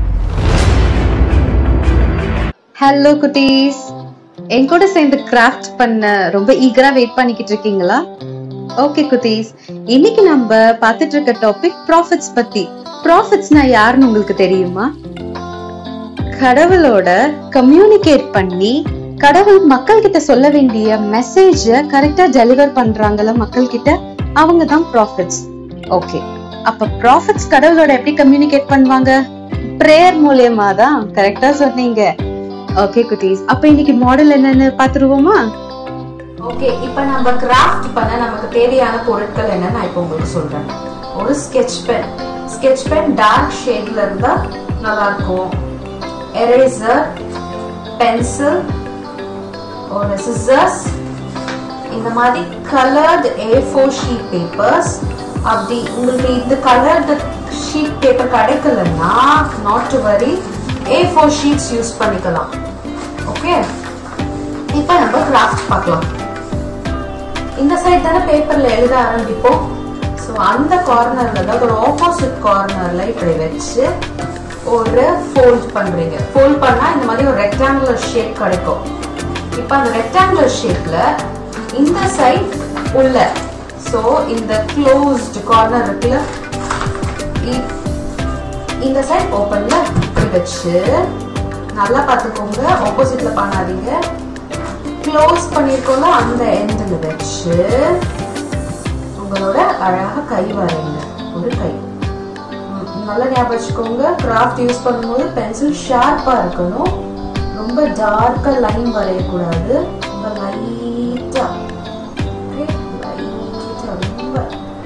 ஹலோ குட்டீஸ் என் கூட சேர்ந்து கிராஃப்ட் பண்ண ரொம்ப ஈகரா வெயிட் பண்ணிக்கிட்டு இருக்கீங்களா ஓகே குட்டீஸ் இன்னைக்கு நம்ம பார்த்துட்டு இருக்க டாபிக் ப்ராஃபிட்ஸ் பத்தி ப்ராஃபிட்ஸ்னா யாருன்னு உங்களுக்கு தெரியுமா கடவுளோட கம்யூனிகேட் பண்ணி கடவுள் மக்கள் கிட்ட சொல்ல வேண்டிய மெசேஜ கரெக்டா டெலிவர் பண்றாங்கல்ல மக்கள் கிட்ட அவங்க தான் ப்ராஃபிட்ஸ் ஓகே அப்ப ப்ராஃபிட்ஸ் கடவுளோட எப்படி கம்யூனிகேட் பண்ணுவாங்க பிரேயர் மூலியமா தான் கரெக்டா சொன்னீங்க ஓகே குட்டீஸ் அப்ப இன்னைக்கு மாடல் என்னன்னு பாத்துருவோமா ஓகே இப்போ நம்ம கிராஃப்ட் பண்ண நமக்கு தேவையான பொருட்கள் என்ன நான் இப்போ உங்களுக்கு சொல்றேன் ஒரு sketch pen sketch pen dark ஷேட்ல இருந்தா நல்லா இருக்கும் எரேசர் பென்சில் ஒரு சிசர்ஸ் இந்த மாதிரி coloured A four sheet papers அப்படி உங்களுக்கு இந்த கலர்டு ஷீட் பேப்பர் கிடைக்கலன்னா not to worry A four sheets use பண்ணிக்கலாம் ஓகே இப்போ நம்ம கிராஃப்ட் பார்க்கலாம் இந்த சைட் தானே பேப்பர்ல எழுத ஆரம்பிப்போம் ஸோ அந்த கார்னர்ல தான் ஒரு ஆப்போசிட் கார்னர்ல இப்படி வச்சு ஒரு ஃபோல்ட் பண்றீங்க ஃபோல்ட் பண்ணா இந்த மாதிரி ஒரு ரெக்டாங்குலர் ஷேப் கிடைக்கும் இப்போ அந்த ரெக்டாங்குலர் ஷேப்ல இந்த சைட் உள்ள ஸோ இந்த க்ளோஸ்டு கார்னர் இருக்குல்ல இ- இந்த சைட் ஓப்பன்ல இப்படி வச்சு நல்லா பார்த்துக்கோங்க ஆப்போசிட்ல பண்ணாதீங்க க்ளோஸ் பண்ணிருக்கோம்ல அந்த எண்டில் வச்சு உங்களோட அழகா கை வரைங்க ஒரு கை ம், நல்லா ஞாபகம் வச்சுக்கோங்க கிராஃப்ட் யூஸ் பண்ணும்போது பென்சில் ஷார்ப்பா இருக்கணும் ரொம்ப டார்க்கா லைன் வரையக்கூடாது ரொம்ப லைட்டா லைட்டா ரொம்ப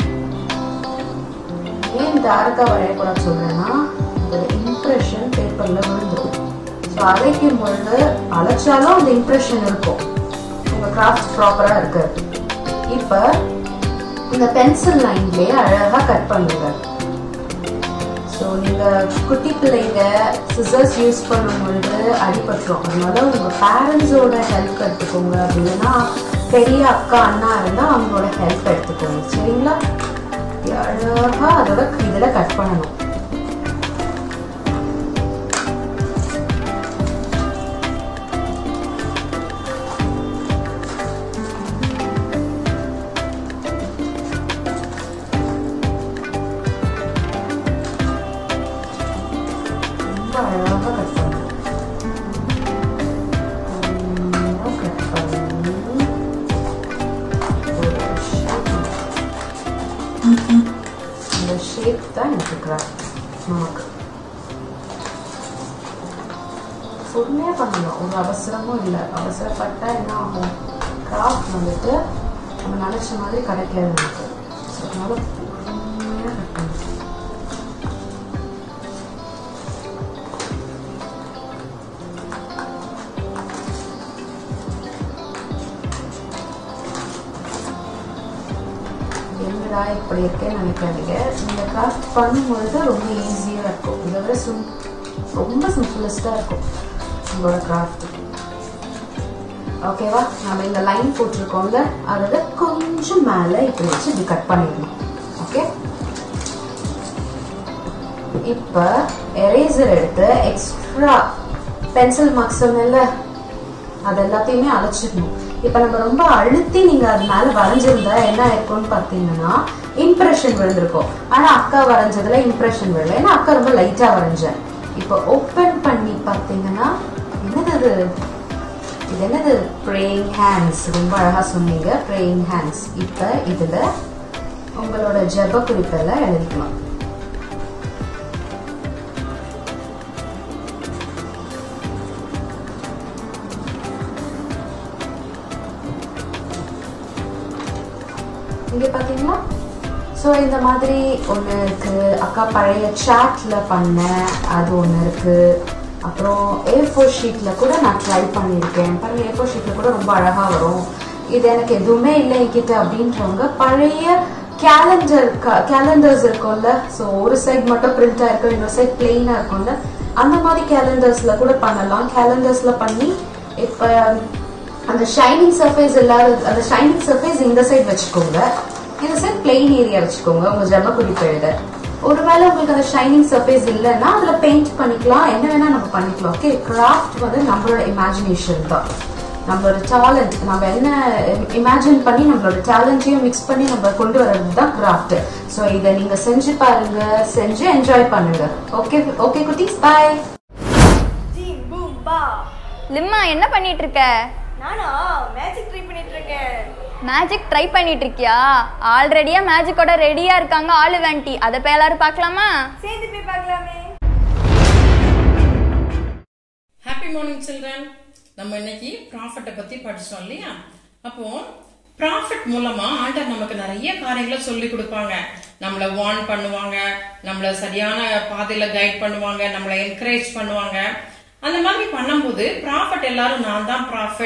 ஏன் டார்க்கா வரையக்கூடாது சொல்றேன்னா இதோட இம்ப்ரெஷன் பேப்பர்ல விழுந்துடும் ஸோ அரைக்கும் பொழுது அழைச்சாலும் அந்த இம்ப்ரெஷன் இருக்கும் உங்க கிராஃப்ட் ப்ராப்பரா இருக்காது இப்போ இந்த பென்சில் லைன்லயே அழகா கட் பண்ணுங்க ஸோ நீங்க குட்டி பிள்ளைங்க சிசர்ஸ் யூஸ் பண்ணும் பொழுது அடிபட்டுரும் அதனால உங்க பேரண்ட்ஸோட ஹெல்ப் எடுத்துக்கோங்க அப்படின்னா பெரிய அக்கா அண்ணா இருந்தா அவங்களோட ஹெல்ப் எடுத்துக்கோங்க சரிங்களா இப்படி அழகா அதோட இதுல கட் பண்ணணும் ரொம்ப அழகா கட் பண்ணணும் அழகா கட் பண்ணி ஒரு shape இந்த ஷேப் தான் எனக்கு கிராஃப்ட் நமக்கு பொறுமையாக பண்ணலாம் ஒரு அவசரமும் இல்லை அவசரப்பட்டா என்ன ஆகும் கிராஃப்ட் வந்துட்டு நம்ம நினச்ச மாதிரி கிடைக்காது நமக்கு ஸோ அதனால பொறுமையாக கட் பண்ணணும் என்னடா இப்படி இருக்கேன்னு நினைக்காதீங்க இந்த கிராஃப்ட் பண்ணும்பொழுது ரொம்ப ஈஸியாக இருக்கும் இதை விட சிம் ரொம்ப சிம்பிளஸ்டாக இருக்கும் உங்களோட கிராஃப்ட் ஓகேவா நம்ம இந்த லைன் போட்டிருக்கோம்ல அதோட கொஞ்சம் மேலே இப்படி வச்சு இப்படி கட் பண்ணிடணும் ஓகே இப்போ எரேசர் எடுத்து எக்ஸ்ட்ரா பென்சில் மார்க்ஸ் சொன்னேன்ல அது எல்லாத்தையுமே அழைச்சிடணும் இப்போ நம்ம ரொம்ப அழுத்தி நீங்க அது மேல வரைஞ்சிருந்தா என்ன ஆயிருக்கும்னு பார்த்தீங்கன்னா இம்ப்ரெஷன் விழுந்திருக்கும் ஆனா அக்கா வரைஞ்சதுல இம்ப்ரெஷன் விழல ஏன்னா அக்கா ரொம்ப லைட்டா வரைஞ்சேன் இப்போ ஓப்பன் பண்ணி பார்த்தீங்கன்னா என்னது அது இது என்னது ப்ரேயிங் ஹேண்ட்ஸ் ரொம்ப அழகா சொன்னீங்க ப்ரேயிங் ஹேண்ட்ஸ் இப்போ இதுல உங்களோட ஜெப குறிப்பெல்லாம் எழுதிக்கலாம் இங்க பாத்தீங்களா ஸோ இந்த மாதிரி ஒன்று இருக்கு அக்கா பழைய சாட்ல பண்ண அது ஒன்று இருக்கு அப்புறம் ஏ ஃபோர் ஷீட்ல கூட நான் ட்ரை பண்ணியிருக்கேன் பாருங்க ஏ ஃபோர் ஷீட்ல கூட ரொம்ப அழகா வரும் இது எனக்கு எதுவுமே இல்லை என்கிட்ட அப்படின்றவங்க பழைய கேலண்டர் கேலண்டர்ஸ் இருக்கும்ல ஸோ ஒரு சைட் மட்டும் பிரிண்ட் ஆயிருக்கும் இன்னொரு சைட் பிளெயினா இருக்கும்ல அந்த மாதிரி கேலண்டர்ஸ்ல கூட பண்ணலாம் கேலண்டர்ஸ்ல பண்ணி இப்போ அந்த ஷைனிங் சர்ஃபேஸ் இல்லாத அந்த ஷைனிங் சர்ஃபேஸ் இந்த சைடு வச்சுக்கோங்க இந்த சைடு பிளெயின் ஏரியா வச்சுக்கோங்க உங்க ஜெப குறிப்பு எழுத ஒருவேளை உங்களுக்கு அந்த ஷைனிங் சர்ஃபேஸ் இல்லைன்னா அதுல பெயிண்ட் பண்ணிக்கலாம் என்ன வேணா நம்ம பண்ணிக்கலாம் ஓகே கிராஃப்ட் வந்து நம்மளோட இமேஜினேஷன் தான் நம்மளோட டேலண்ட் நம்ம என்ன இமேஜின் பண்ணி நம்மளோட டேலண்ட்டையும் மிக்ஸ் பண்ணி நம்ம கொண்டு வர்றது தான் கிராஃப்ட் ஸோ இதை நீங்க செஞ்சு பாருங்க செஞ்சு என்ஜாய் பண்ணுங்க ஓகே ஓகே குட்டீஸ் பாய் ஜீம் பூம் பா லிம்மா என்ன பண்ணிட்டு இருக்க நானா மேஜிக் ட்ரை பண்ணிட்டு இருக்கேன் மேஜிக் ட்ரை பண்ணிட்டு இருக்கியா ஆல்ரெடியா மேஜிக்கோட ரெடியா இருக்காங்க ஆளு வேண்டி அதை போய் எல்லாரும் பார்க்கலாமா சேர்ந்து போய் பார்க்கலாமே ஹாப்பி மார்னிங் சில்ட்ரன் நம்ம இன்னைக்கு ப்ராஃபிட்டை பத்தி படிச்சோம் இல்லையா அப்போ ப்ராஃபிட் மூலமா ஆண்டர் நமக்கு நிறைய காரியங்களை சொல்லி கொடுப்பாங்க நம்மள வார்ன் பண்ணுவாங்க நம்மள சரியான பாதையில கைட் பண்ணுவாங்க நம்மள என்கரேஜ் பண்ணுவாங்க அந்த மாதிரி பண்ணும்போது ப்ராஃபிட் எல்லாரும் நான் தான் ப்ராஃபிட்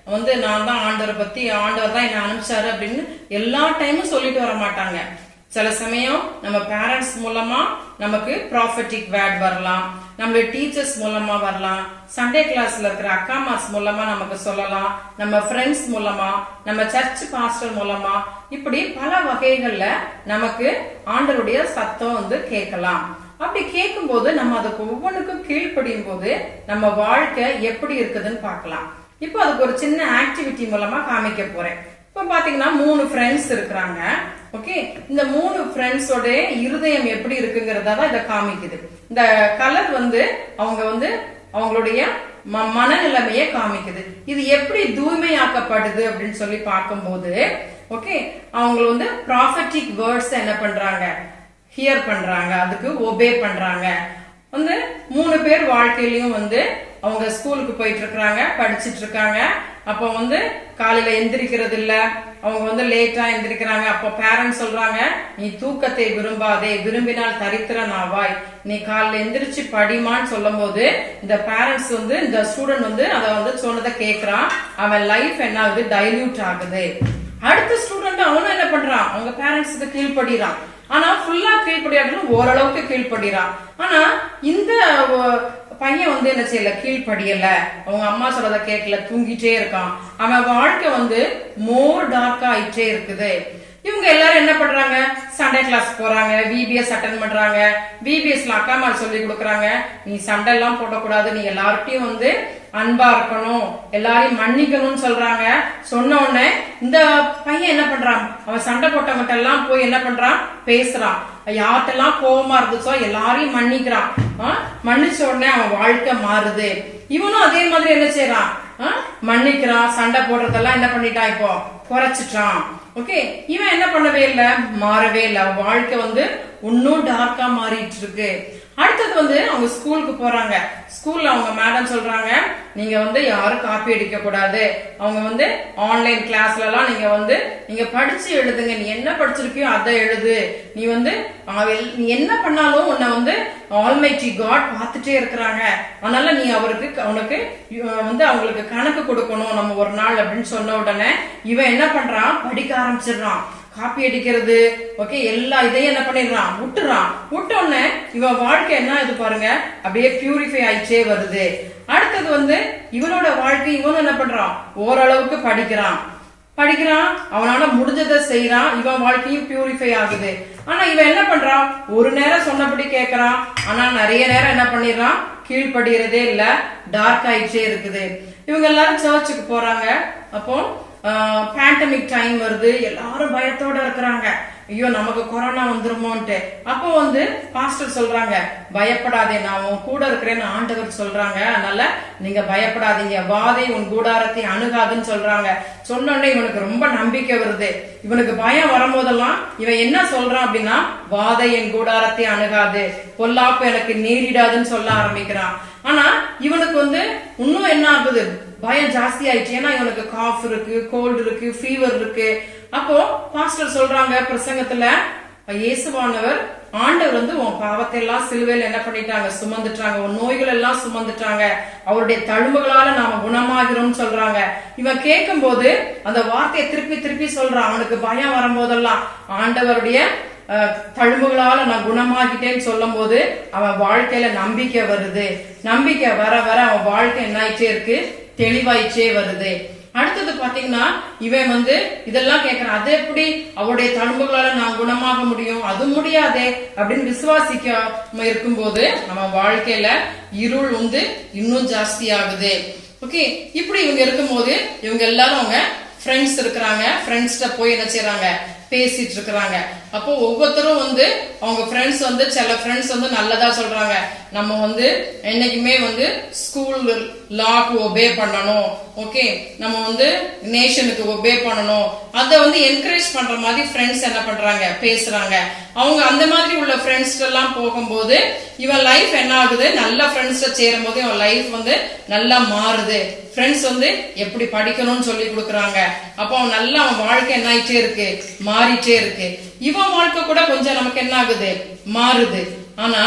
வந்து நான் தான் ஆண்டவரை பத்தி ஆண்டவர் தான் என்ன அனுப்பிச்சாரு அப்படின்னு எல்லா டைமும் சொல்லிட்டு வர மாட்டாங்க சில சமயம் நம்ம பேரண்ட்ஸ் மூலமா நமக்கு ப்ராஃபட்டிக் வேர்ட் வரலாம் நம்மளுடைய டீச்சர்ஸ் மூலமா வரலாம் சண்டே கிளாஸ்ல இருக்கிற அக்கா மாஸ் மூலமா நமக்கு சொல்லலாம் நம்ம ஃப்ரெண்ட்ஸ் மூலமா நம்ம சர்ச் பாஸ்டர் மூலமா இப்படி பல வகைகள்ல நமக்கு ஆண்டருடைய சத்தம் வந்து கேட்கலாம் அப்படி கேட்கும்போது நம்ம அதுக்கு ஒவ்வொன்றுக்கும் கீழ்ப்படியும் போது நம்ம வாழ்க்கை எப்படி இருக்குதுன்னு பார்க்கலாம் இப்போ அதுக்கு ஒரு சின்ன ஆக்டிவிட்டி மூலமா காமிக்க போறேன் இப்போ பாத்தீங்கன்னா மூணு ஃப்ரெண்ட்ஸ் இருக்கிறாங்க ஓகே இந்த மூணு ஃப்ரெண்ட்ஸோட இருதயம் எப்படி இருக்குங்கிறதா தான் இதை காமிக்குது இந்த கலர் வந்து அவங்க வந்து அவங்களுடைய ம- மனநிலைமையை காமிக்குது இது எப்படி தூய்மையாக்கப்படுது அப்படின்னு சொல்லி பார்க்கும்போது ஓகே அவங்க வந்து ப்ராஃபட்டிக் வேர்ட்ஸ் என்ன பண்றாங்க ஹியர் பண்றாங்க அதுக்கு ஒபே பண்றாங்க வந்து மூணு பேர் வாழ்க்கையிலயும் வந்து அவங்க ஸ்கூலுக்கு போயிட்டு இருக்காங்க படிச்சிட்டு இருக்காங்க அப்போ வந்து காலையில எந்திரிக்கிறது இல்ல அவங்க வந்து லேட்டா எந்திரிக்கிறாங்க அப்போ பேரண்ட்ஸ் சொல்றாங்க நீ தூக்கத்தை விரும்பாதே விரும்பினால் தரித்திரன் ஆவாய் நீ காலையில எந்திரிச்சு படிமான்னு சொல்லும்போது இந்த பேரண்ட்ஸ் வந்து இந்த ஸ்டூடெண்ட் வந்து அதை வந்து சொன்னதை கேக்குறான் அவன் லைஃப் என்ன ஆகுது டைல்யூட் ஆகுது அடுத்த ஸ்டூடெண்ட் அவனும் என்ன பண்றான் அவங்க பேரண்ட்ஸுக்கு கீழ்ப்படிறான் ஆனா ஃபுல்லா கீழ்ப்படியாட்டும் ஓரளவுக்கு கீழ்ப்படிறான் ஆனா இந்த ஒ- பையன் வந்து என்ன செய்யல கீழ்ப்படியல அவங்க அம்மா சொல்றத கேட்கல தூங்கிட்டே இருக்கான் அவன் வாழ்க்கை வந்து மோர் டார்க்கா ஆயிட்டே இருக்குது இவங்க எல்லாரும் என்ன பண்றாங்க சண்டே கிளாஸ் போறாங்க விபிஎஸ் அட்டன் பண்றாங்க விபிஎஸ்ல அக்கா மாதிரி சொல்லி கொடுக்கறாங்க நீ சண்டை எல்லாம் போடக்கூடாது நீ எல்லார்ட்டையும் வந்து அன்பா இருக்கணும் எல்லாரையும் மன்னிக்கணும்னு சொல்றாங்க சொன்ன உடனே இந்த பையன் என்ன பண்றான் அவன் சண்டை போட்டவங்கிட்ட எல்லாம் போய் என்ன பண்றான் பேசுறான் யார்கிட்டலாம் கோவமா இருந்துச்சோ எல்லாரையும் மன்னிக்கிறான் ஆ? மன்னிச்ச உடனே அவன் வாழ்க்கை மாறுது இவனும் அதே மாதிரி என்ன செய்யறான் ஆ? மன்னிக்கிறான் சண்டை போடுறதெல்லாம் என்ன பண்ணிட்டான் இப்போ குறைச்சிட்டான் ஓகே இவன் என்ன பண்ணவே இல்ல மாறவே இல்ல அவன் வாழ்க்கை வந்து இன்னும் டார்க்கா மாறிட்டு இருக்கு அடுத்தது வந்து அவங்க ஸ்கூலுக்கு போறாங்க ஸ்கூல்ல அவங்க மேடம் சொல்றாங்க நீங்க வந்து யாரும் காப்பி அடிக்க கூடாது அவங்க வந்து ஆன்லைன் கிளாஸ்ல எல்லாம் நீங்க வந்து நீங்க படிச்சு எழுதுங்க நீ என்ன படிச்சிருக்கியோ அதை எழுது நீ வந்து அவ- நீ என்ன பண்ணாலும் உன்னை வந்து ஆல்மைட்டி காட் பார்த்துட்டே இருக்கிறாங்க அதனால நீ அவருக்கு அவனுக்கு அஹ், வந்து அவங்களுக்கு கணக்கு கொடுக்கணும் நம்ம ஒரு நாள் அப்படின்னு சொன்ன உடனே இவன் என்ன பண்றான் படிக்க ஆரம்பிச்சிடுறான் காப்பி அடிக்கிறது ஓகே எல்லா இதையும் என்ன பண்ணிடுறான் விட்டுறான் விட்ட உடனே இவன் வாழ்க்கை என்ன இது பாருங்க அப்படியே பியூரிஃபை ஆயிட்டே வருது அடுத்தது வந்து இவனோட வாழ்க்கை இவனும் என்ன பண்றான் ஓரளவுக்கு படிக்கிறான் படிக்கிறான் அவனால முடிஞ்சதை செய்யறான் இவன் வாழ்க்கையும் பியூரிஃபை ஆகுது ஆனா இவன் என்ன பண்றான் ஒரு நேரம் சொன்னபடி கேக்குறான் ஆனா நிறைய நேரம் என்ன பண்ணிடுறான் கீழ்ப்படுகிறதே இல்ல டார்க் ஆயிடுச்சே இருக்குது இவங்க எல்லாரும் சர்ச்சுக்கு போறாங்க அப்போ பேண்டமிக் டைம் வருது எல்லாரும் பயத்தோட இருக்கிறாங்க ஐயோ நமக்கு கொரோனா வந்துருமோன்ட்டு அப்போ வந்து பாஸ்டர் சொல்றாங்க பயப்படாதே நான் உன் கூட இருக்கிறேன்னு ஆண்டவர் சொல்றாங்க அதனால நீங்க பயப்படாதீங்க வாதை உன் கூடாரத்தை அணுகாதுன்னு சொல்றாங்க சொன்ன உடனே இவனுக்கு ரொம்ப நம்பிக்கை வருது இவனுக்கு பயம் வரும்போதெல்லாம் இவன் என்ன சொல்றான் அப்படின்னா வாதை என் கூடாரத்தை அணுகாது பொல்லாப்பு எனக்கு நேரிடாதுன்னு சொல்ல ஆரம்பிக்கிறான் ஆனா இவனுக்கு வந்து இன்னும் என்ன ஆகுது பயம் ஜாஸ்தி ஆயிடுச்சு ஏன்னா இவனுக்கு காஃப் இருக்கு கோல்டு இருக்கு ஃபீவர் இருக்கு அப்போ பாஸ்டர் சொல்றாங்க பிரசங்கத்துல இயேசுவானவர் ஆண்டவர் வந்து உன் பாவத்தை எல்லாம் சிலுவையில என்ன பண்ணிட்டாங்க சுமந்துட்டாங்க உன் நோய்கள் எல்லாம் சுமந்துட்டாங்க அவருடைய தழும்புகளால நாம குணமாகிறோம்னு சொல்றாங்க இவன் கேட்கும் போது அந்த வார்த்தையை திருப்பி திருப்பி சொல்றான் அவனுக்கு பயம் வரும்போதெல்லாம் ஆண்டவருடைய அஹ், தழும்புகளால நான் குணமாகிட்டேன்னு சொல்லும் போது அவன் வாழ்க்கையில நம்பிக்கை வருது நம்பிக்கை வர வர அவன் வாழ்க்கை என்ன ஆயிட்டே இருக்கு தெளிவாயிச்சே வருது அடுத்தது பாத்தீங்கன்னா இவன் வந்து இதெல்லாம் கேக்குறான் அது எப்படி அவருடைய தழும்புகளால நான் குணமாக முடியும் அது முடியாதே அப்படின்னு விசுவாசிக்காம இருக்கும்போது நம்ம வாழ்க்கையில இருள் வந்து இன்னும் ஜாஸ்தி ஆகுது ஓகே இப்படி இவங்க இருக்கும்போது இவங்க எல்லாரும் அவங்க ஃப்ரெண்ட்ஸ் இருக்கிறாங்க ஃப்ரெண்ட்ஸ்ட போய் என்ன செய்றாங்க பேசிட்டு இருக்கிறாங்க அப்போ ஒவ்வொருத்தரும் வந்து அவங்க ஃப்ரெண்ட்ஸ் வந்து சில ஃப்ரெண்ட்ஸ் வந்து நல்லதா சொல்றாங்க நம்ம வந்து என்னைக்குமே வந்து ஸ்கூல் லாக்கு ஒபே பண்ணணும் ஓகே நம்ம வந்து நேஷனுக்கு ஒபே பண்ணணும் அதை வந்து என்கரேஜ் பண்ற மாதிரி ஃப்ரெண்ட்ஸ் என்ன பண்றாங்க பேசுறாங்க அவங்க அந்த மாதிரி உள்ள ஃப்ரெண்ட்ஸ் எல்லாம் போகும்போது இவன் லைஃப் என்ன ஆகுது நல்ல ஃப்ரெண்ட்ஸ் சேரும் போது இவன் லைஃப் வந்து நல்லா மாறுது ஃப்ரெண்ட்ஸ் வந்து எப்படி படிக்கணும்னு சொல்லி கொடுக்குறாங்க அப்போ அவன் நல்லா அவன் வாழ்க்கை என்ன ஆயிட்டே இருக்கு மாறிட்டே இருக்கு இவன் வாழ்க்கை கூட கொஞ்சம் நமக்கு என்ன ஆகுது மாறுது ஆனா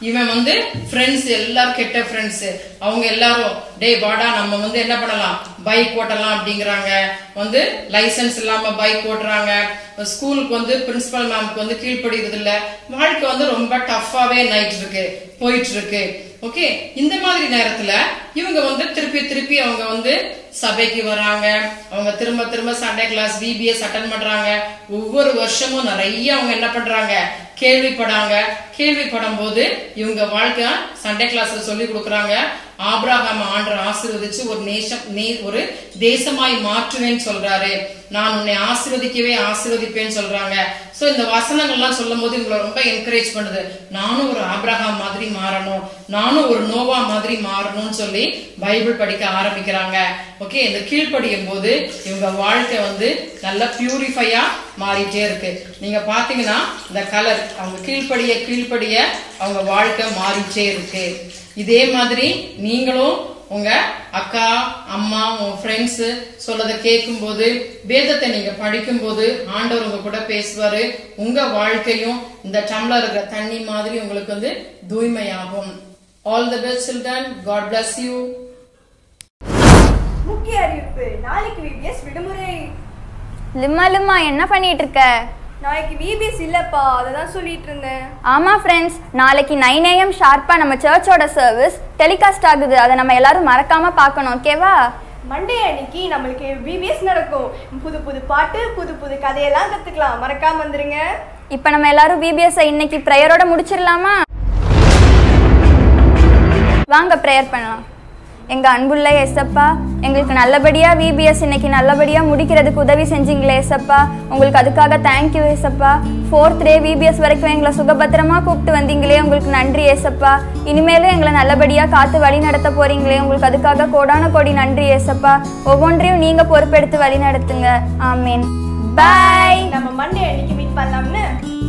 இவன் வந்து ஃப்ரெண்ட்ஸ் எல்லாரும் கெட்ட ஃப்ரெண்ட்ஸ் அவங்க எல்லாரும் டேய் வாடா நம்ம வந்து என்ன பண்ணலாம் பைக் ஓட்டலாம் அப்படிங்கிறாங்க வந்து லைசென்ஸ் இல்லாம பைக் ஓட்டுறாங்க ஸ்கூலுக்கு வந்து பிரின்சிபல் மேம்க்கு வந்து கீழ்ப்படிறது இல்ல வாழ்க்கை வந்து ரொம்ப டஃப்பாவே நைட் இருக்கு போயிட்டு இருக்கு ஓகே இந்த மாதிரி நேரத்துல இவங்க வந்து திருப்பி திருப்பி அவங்க வந்து சபைக்கு வராங்க அவங்க திரும்ப திரும்ப சண்டே கிளாஸ் விபிஎஸ் அட்டன் பண்றாங்க ஒவ்வொரு வருஷமும் நிறைய அவங்க என்ன பண்றாங்க கேள்விப்படாங்க கேள்விப்படும் போது இவங்க வாழ்க்கை சண்டே கிளாஸ்ல சொல்லி கொடுக்கறாங்க ஆபிரகாம் ஆண்டர் ஆசீர்வதிச்சு ஒரு நேசம் நே ஒரு தேசமாய் மாற்றுவேன்னு சொல்றாரு நான் உன்னை ஆசீர்வதிக்கவே ஆசீர்வதிப்பேன்னு சொல்றாங்க சோ இந்த வசனங்கள்லாம் சொல்லும் போது இவங்களை ரொம்ப என்கரேஜ் பண்ணுது நானும் ஒரு ஆபிரகாம் மாதிரி மாறணும் நானும் ஒரு நோவா மாதிரி மாறணும்னு சொல்லி பைபிள் படிக்க ஆரம்பிக்கிறாங்க ஓகே இந்த கீழ்ப்படியும் போது இவங்க வாழ்க்கை வந்து நல்லா பியூரிஃபையா மாறிட்டே இருக்கு நீங்க பாத்தீங்கன்னா இந்த கலர் அவங்க கீழ்ப்படிய கீழ்ப்படிய அவங்க வாழ்க்கை மாறிட்டே இருக்கு இதே மாதிரி நீங்களும் உங்க அக்கா அம்மா உங்க ஃப்ரெண்ட்ஸ் சொல்லதை கேட்கும்போது வேதத்தை நீங்க படிக்கும்போது ஆண்டவர் உங்க கூட பேசுவாரு உங்க வாழ்க்கையும் இந்த டம்ளர் இருக்கிற தண்ணி மாதிரி உங்களுக்கு வந்து தூய்மையாகும் all the best children God bless you முக்கிய அறிவிப்பு நாளைக்கு விபிஎஸ் விடுமுறை லிம்மா லிம்மா என்ன பண்ணிட்டு இருக்க நாளைக்கு விபிஎஸ் இல்லப்பா அதை தான் சொல்லிட்டு இருந்தேன் ஆமாம் ஃப்ரெண்ட்ஸ் நாளைக்கு நைன் ஏஎம் ஷார்ப்பாக நம்ம சர்ச்சோட சர்வீஸ் டெலிகாஸ்ட் ஆகுது அதை நம்ம எல்லாரும் மறக்காம பார்க்கணும் ஓகேவா மண்டே அன்னைக்கு நம்மளுக்கு விபிஎஸ் நடக்கும் புது புது பாட்டு புது புது கதையெல்லாம் கத்துக்கலாம் மறக்காம வந்துருங்க இப்போ நம்ம எல்லாரும் விபிஎஸ்ஸை இன்னைக்கு ப்ரேயரோட முடிச்சிடலாமா வாங்க ப்ரேயர் பண்ணலாம் எங்கள் அன்புள்ள ஏசப்பா எங்களுக்கு நல்லபடியாக விபிஎஸ் இன்னைக்கு நல்லபடியாக முடிக்கிறதுக்கு உதவி செஞ்சீங்களே ஏசப்பா உங்களுக்கு அதுக்காக தேங்க்யூ ஏசப்பா ஃபோர்த் டே விபிஎஸ் வரைக்கும் எங்களை சுகபத்திரமா கூப்பிட்டு வந்தீங்களே உங்களுக்கு நன்றி ஏசப்பா இனிமேலும் எங்களை நல்லபடியாக காத்து வழி நடத்த போறீங்களே உங்களுக்கு அதுக்காக கோடான கோடி நன்றி ஏசப்பா ஒவ்வொன்றையும் நீங்கள் பொறுப்பெடுத்து வழி நடத்துங்க ஆமீன் பாய் நம்ம மண்டே அன்னைக்கு மீட் பண்ணலாம்னு